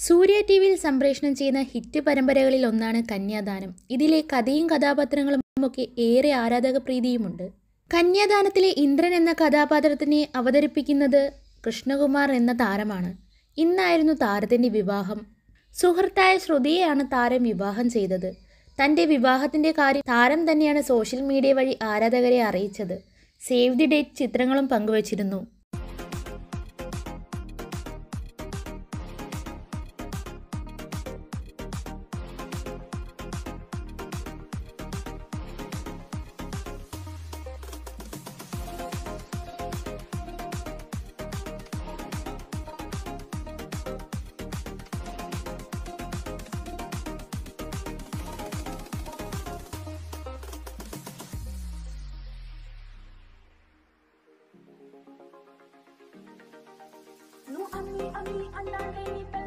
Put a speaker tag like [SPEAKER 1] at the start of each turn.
[SPEAKER 1] സൂര്യ T വിയിൽ സംപ്രേഷണം ചെയ്യുന്ന ഹിറ്റ് പരമ്പരകളിൽ ഒന്നാണ് കന്യാദാനം ഇതിലെ കഥയും കഥാപാത്രങ്ങളും ഒക്കെ ഏറെ ആരാധക പ്രീതിയുമുണ്ട് കന്യാദാനത്തിലെ ഇന്ദ്രൻ എന്ന കഥാപാത്രത്തിനെ അവതരിപ്പിക്കുന്നത് കൃഷ്ണകുമാർ എന്ന താരമാണ് ഇന്നായിരുന്നു താരത്തിൻ്റെ വിവാഹം സുഹൃത്തായ ശ്രുതിയെയാണ് താരം വിവാഹം ചെയ്തത് തൻ്റെ വിവാഹത്തിൻ്റെ കാര്യം താരം തന്നെയാണ് സോഷ്യൽ മീഡിയ വഴി ആരാധകരെ അറിയിച്ചത് സേവ് ദി ഡേറ്റ് ചിത്രങ്ങളും പങ്കുവച്ചിരുന്നു
[SPEAKER 2] Nung ami-ami ang nanay ni